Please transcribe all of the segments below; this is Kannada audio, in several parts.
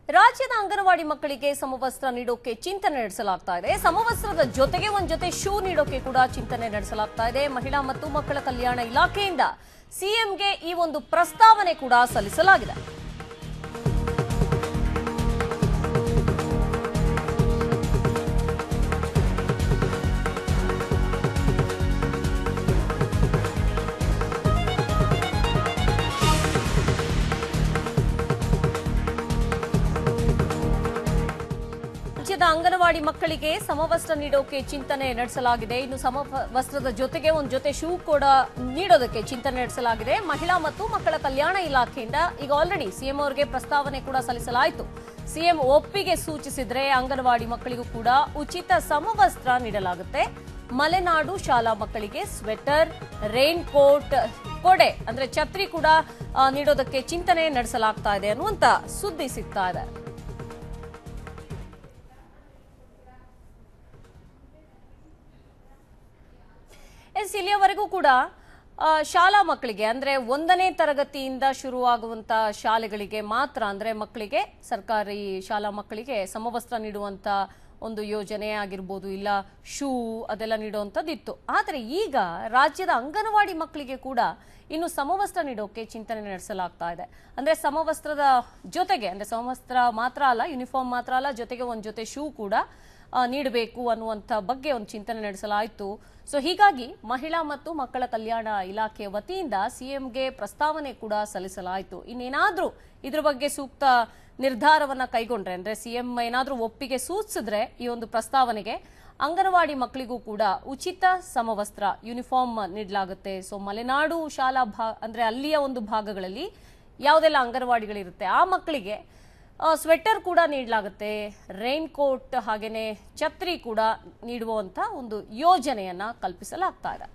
ರಾಜ್ಯದ ಅಂಗನವಾಡಿ ಮಕ್ಕಳಿಗೆ ಸಮವಸ್ತ್ರ ನೀಡೋಕೆ ಚಿಂತನೆ ನಡೆಸಲಾಗ್ತಾ ಇದೆ ಸಮವಸ್ತ್ರದ ಜೊತೆಗೆ ಒಂದ್ ಜೊತೆ ಶೂ ನೀಡೋಕೆ ಕೂಡ ಚಿಂತನೆ ನಡೆಸಲಾಗ್ತಾ ಇದೆ ಮಹಿಳಾ ಮತ್ತು ಮಕ್ಕಳ ಕಲ್ಯಾಣ ಇಲಾಖೆಯಿಂದ ಸಿಎಂಗೆ ಈ ಒಂದು ಪ್ರಸ್ತಾವನೆ ಕೂಡ ಸಲ್ಲಿಸಲಾಗಿದೆ ರಾಜ್ಯದ ಅಂಗನವಾಡಿ ಮಕ್ಕಳಿಗೆ ಸಮವಸ್ತ್ರ ನೀಡೋಕೆ ಚಿಂತನೆ ನಡೆಸಲಾಗಿದೆ ಇನ್ನು ಸಮವಸ್ತ್ರದ ಜೊತೆಗೆ ಒಂದು ಜೊತೆ ಶೂ ಕೂಡ ನೀಡೋದಕ್ಕೆ ಚಿಂತನೆ ನಡೆಸಲಾಗಿದೆ ಮಹಿಳಾ ಮತ್ತು ಮಕ್ಕಳ ಕಲ್ಯಾಣ ಇಲಾಖೆಯಿಂದ ಈಗ ಆಲ್ರೆಡಿ ಸಿಎಂ ಅವರಿಗೆ ಪ್ರಸ್ತಾವನೆ ಕೂಡ ಸಲ್ಲಿಸಲಾಯಿತು ಸಿಎಂ ಒಪ್ಪಿಗೆ ಸೂಚಿಸಿದ್ರೆ ಅಂಗನವಾಡಿ ಮಕ್ಕಳಿಗೂ ಕೂಡ ಉಚಿತ ಸಮವಸ್ತ್ರ ನೀಡಲಾಗುತ್ತೆ ಮಲೆನಾಡು ಶಾಲಾ ಮಕ್ಕಳಿಗೆ ಸ್ವೆಟರ್ ರೈನ್ ಕೋಟ್ ಕೊಡೆ ಅಂದ್ರೆ ಛತ್ರಿ ಕೂಡ ಆ, ನೀಡೋದಕ್ಕೆ ಚಿಂತನೆ ನಡೆಸಲಾಗ್ತಾ ಇದೆ ಅನ್ನುವಂತ ಸುದ್ದಿ ಸಿಗ್ತಾ ಇದೆ ಎಸ್ ಇಲ್ಲಿಯವರೆಗೂ ಕೂಡ ಆ, ಶಾಲಾ ಮಕ್ಕಳಿಗೆ ಅಂದ್ರೆ ಒಂದನೇ ತರಗತಿಯಿಂದ ಶುರುವಾಗುವಂತ ಶಾಲೆಗಳಿಗೆ ಮಾತ್ರ ಅಂದ್ರೆ ಮಕ್ಕಳಿಗೆ ಸರ್ಕಾರಿ ಶಾಲಾ ಮಕ್ಕಳಿಗೆ ಸಮವಸ್ತ್ರ ನೀಡುವಂತ ಒಂದು ಯೋಜನೆ ಆಗಿರ್ಬೋದು ಇಲ್ಲ ಶೂ ಅದೆಲ್ಲ ನೀಡುವಂಥದ್ದಿತ್ತು ಆದರೆ ಈಗ ರಾಜ್ಯದ ಅಂಗನವಾಡಿ ಮಕ್ಕಳಿಗೆ ಕೂಡ ಇನ್ನು ಸಮವಸ್ತ್ರ ನೀಡೋಕೆ ಚಿಂತನೆ ನಡೆಸಲಾಗ್ತಾ ಇದೆ ಅಂದ್ರೆ ಸಮವಸ್ತ್ರದ ಜೊತೆಗೆ ಅಂದ್ರೆ ಸಮವಸ್ತ್ರ ಮಾತ್ರ ಅಲ್ಲ ಯೂನಿಫಾರ್ಮ್ ಮಾತ್ರ ಅಲ್ಲ ಜೊತೆಗೆ ಒಂದು ಜೊತೆ ಶೂ ಕೂಡ ಆ, ನೀಡಬೇಕು ಅನ್ನುವಂಥ ಬಗ್ಗೆ ಒಂದು ಚಿಂತನೆ ನಡೆಸಲಾಯಿತು ಸೊ ಹೀಗಾಗಿ ಮಹಿಳಾ ಮತ್ತು ಮಕ್ಕಳ ಕಲ್ಯಾಣ ಇಲಾಖೆ ವತಿಯಿಂದ ಸಿಎಂಗೆ ಪ್ರಸ್ತಾವನೆ ಕೂಡ ಸಲ್ಲಿಸಲಾಯಿತು ಇನ್ನೇನಾದ್ರೂ ಇದ್ರ ಬಗ್ಗೆ ಸೂಕ್ತ ನಿರ್ಧಾರವನ್ನ ಕೈಗೊಂಡ್ರೆ ಅಂದ್ರೆ ಸಿಎಂ ಏನಾದ್ರೂ ಒಪ್ಪಿಗೆ ಸೂಚಿಸಿದ್ರೆ ಈ ಒಂದು ಪ್ರಸ್ತಾವನೆಗೆ ಅಂಗನವಾಡಿ ಮಕ್ಕಳಿಗೂ ಕೂಡ ಉಚಿತ ಸಮವಸ್ತ್ರ ಯೂನಿಫಾರ್ಮ್ ನೀಡಲಾಗುತ್ತೆ ಸೊ ಮಲೆನಾಡು ಶಾಲಾ ಭಾ ಅಂದ್ರೆ ಅಲ್ಲಿಯ ಒಂದು ಭಾಗಗಳಲ್ಲಿ ಯಾವುದೆಲ್ಲ ಅಂಗನವಾಡಿಗಳಿರುತ್ತೆ ಆ ಮಕ್ಕಳಿಗೆ ಆ, ಸ್ವೆಟರ್ ಕೂಡ ನೀಡಲಾಗುತ್ತೆ ರೈನ್ ಕೋಟ್ ಹಾಗೇನೆ ಛತ್ರಿ ಕೂಡ ನೀಡುವಂತ ಒಂದು ಯೋಜನೆಯನ್ನ ಕಲ್ಪಿಸಲಾಗ್ತಾ ಇದೆ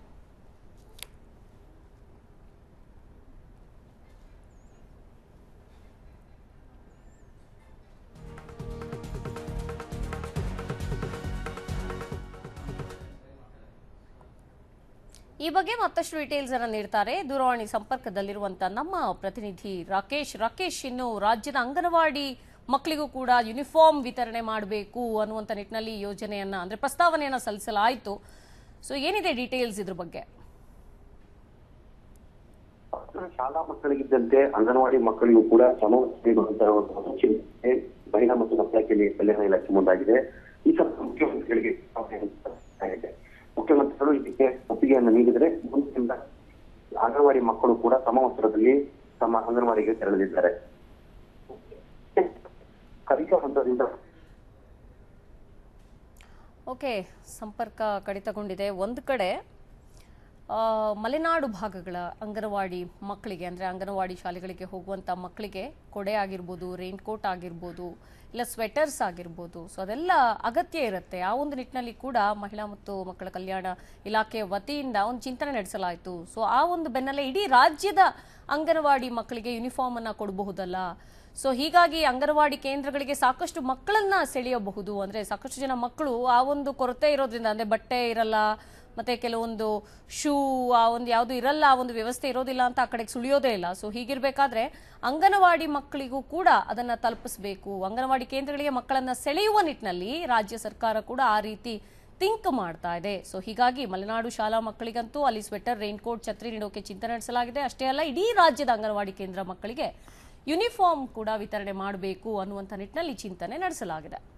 ಈ ಬಗ್ಗೆ ಮತ್ತಷ್ಟು ಡೀಟೇಲ್ಸ್ ಅನ್ನ ನೀಡ್ತಾರೆ ದೂರವಾಣಿ ಸಂಪರ್ಕದಲ್ಲಿರುವಂತ ನಮ್ಮ ಪ್ರತಿನಿಧಿ ರಾಕೇಶ್ ರಾಕೇಶ್ ಇನ್ನು ರಾಜ್ಯದ ಅಂಗನವಾಡಿ ಮಕ್ಕಳಿಗೂ ಕೂಡ ಯೂನಿಫಾರ್ಮ್ ವಿತರಣೆ ಮಾಡಬೇಕು ಅನ್ನುವಂತ ನಿಟ್ಟಿನಲ್ಲಿ ಯೋಜನೆಯನ್ನ ಅಂದ್ರೆ ಪ್ರಸ್ತಾವನೆಯನ್ನ ಸಲ್ಲಿಸಲಾಯಿತು ಸೊ ಏನಿದೆ ಡೀಟೇಲ್ಸ್ ಇದ್ರ ಬಗ್ಗೆ ಶಾಲಾ ಮಕ್ಕಳಿಗಿದ್ದಂತೆ ಅಂಗನವಾಡಿ ಮಕ್ಕಳಿಗೂ ಕೂಡ ಸಮವಸ್ತ್ರ ನೀಡುವಂತಹ ಒಂದು ಚಿಂತನೆ ಮಹಿಳಾ ಮತ್ತು ಮಕ್ಕಳ ಕಲ್ಯಾಣ ಕಲ್ಯಾಣ ಇಲಾಖೆ ಮುಂದಾಗಿದೆ ಈ ಸಂಬಂಧ ಮುಖ್ಯಮಂತ್ರಿಗಳಿಗೆ ಆಗಿದೆ. ಮುಖ್ಯಮಂತ್ರಿಗಳು ಇದಕ್ಕೆ ಒಪ್ಪಿಗೆಯನ್ನು ನೀಡಿದರೆ ಮುಂದಿನಿಂದ ಅಂಗನವಾಡಿ ಮಕ್ಕಳು ಕೂಡ ಸಮವಸ್ತ್ರದಲ್ಲಿ ತಮ್ಮ ಅಂಗನವಾಡಿಗೆ ತೆರಳಲಿದ್ದಾರೆ ಕಲಿಕಾ ಹಂತದಿಂದ ಓಕೆ ಸಂಪರ್ಕ ಕಡಿತಗೊಂಡಿದೆ ಒಂದು ಕಡೆ ಆ, ಮಲೆನಾಡು ಭಾಗಗಳ ಅಂಗನವಾಡಿ ಮಕ್ಕಳಿಗೆ ಅಂದರೆ ಅಂಗನವಾಡಿ ಶಾಲೆಗಳಿಗೆ ಹೋಗುವಂಥ ಮಕ್ಕಳಿಗೆ ಕೊಡೆ ಆಗಿರ್ಬೋದು ರೈನ್ ಕೋಟ್ ಆಗಿರ್ಬೋದು ಇಲ್ಲ ಸ್ವೆಟರ್ಸ್ ಆಗಿರ್ಬೋದು ಸೊ ಅದೆಲ್ಲ ಅಗತ್ಯ ಇರುತ್ತೆ ಆ ಒಂದು ನಿಟ್ಟಿನಲ್ಲಿ ಕೂಡ ಮಹಿಳಾ ಮತ್ತು ಮಕ್ಕಳ ಕಲ್ಯಾಣ ಇಲಾಖೆ ವತಿಯಿಂದ ಒಂದು ಚಿಂತನೆ ನಡೆಸಲಾಯಿತು ಸೊ ಆ ಒಂದು ಬೆನ್ನಲ್ಲೇ ಇಡೀ ರಾಜ್ಯದ ಅಂಗನವಾಡಿ ಮಕ್ಕಳಿಗೆ ಯೂನಿಫಾರ್ಮ್ ಅನ್ನ ಕೊಡಬಹುದಲ್ಲ ಸೊ ಹೀಗಾಗಿ ಅಂಗನವಾಡಿ ಕೇಂದ್ರಗಳಿಗೆ ಸಾಕಷ್ಟು ಮಕ್ಕಳನ್ನ ಸೆಳೆಯಬಹುದು ಅಂದ್ರೆ ಸಾಕಷ್ಟು ಜನ ಮಕ್ಕಳು ಆ ಒಂದು ಕೊರತೆ ಇರೋದ್ರಿಂದ ಅಂದ್ರೆ ಬಟ್ಟೆ ಇರಲ್ಲ ಮತ್ತೆ ಕೆಲವೊಂದು ಶೂ ಆ ಒಂದು ಯಾವುದು ಇರಲ್ಲ ಆ ಒಂದು ವ್ಯವಸ್ಥೆ ಇರೋದಿಲ್ಲ ಅಂತ ಆ ಕಡೆಗೆ ಸುಳಿಯೋದೇ ಇಲ್ಲ ಸೊ ಹೀಗಿರ್ಬೇಕಾದ್ರೆ ಅಂಗನವಾಡಿ ಮಕ್ಕಳಿಗೂ ಕೂಡ ಅದನ್ನ ತಲುಪಿಸಬೇಕು ಅಂಗನವಾಡಿ ಕೇಂದ್ರಗಳಿಗೆ ಮಕ್ಕಳನ್ನ ಸೆಳೆಯುವ ನಿಟ್ಟಿನಲ್ಲಿ ರಾಜ್ಯ ಸರ್ಕಾರ ಕೂಡ ಆ ರೀತಿ ಥಿಂಕ್ ಮಾಡ್ತಾ ಇದೆ ಸೊ ಹೀಗಾಗಿ ಮಲೆನಾಡು ಶಾಲಾ ಮಕ್ಕಳಿಗಂತೂ ಅಲ್ಲಿ ಸ್ವೆಟರ್ ರೈನ್ ಕೋಟ್ ಛತ್ರಿ ನೀಡೋಕೆ ಚಿಂತನೆ ನಡೆಸಲಾಗಿದೆ ಅಷ್ಟೇ ಅಲ್ಲ ಇಡೀ ರಾಜ್ಯದ ಅಂಗನವಾಡಿ ಕೇಂದ್ರ ಮಕ್ಕಳಿಗೆ ಯೂನಿಫಾರ್ಮ್ ಕೂಡ ವಿತರಣೆ ಮಾಡಬೇಕು ಅನ್ನುವಂಥ ನಿಟ್ಟಿನಲ್ಲಿ ಚಿಂತನೆ ನಡೆಸಲಾಗಿದೆ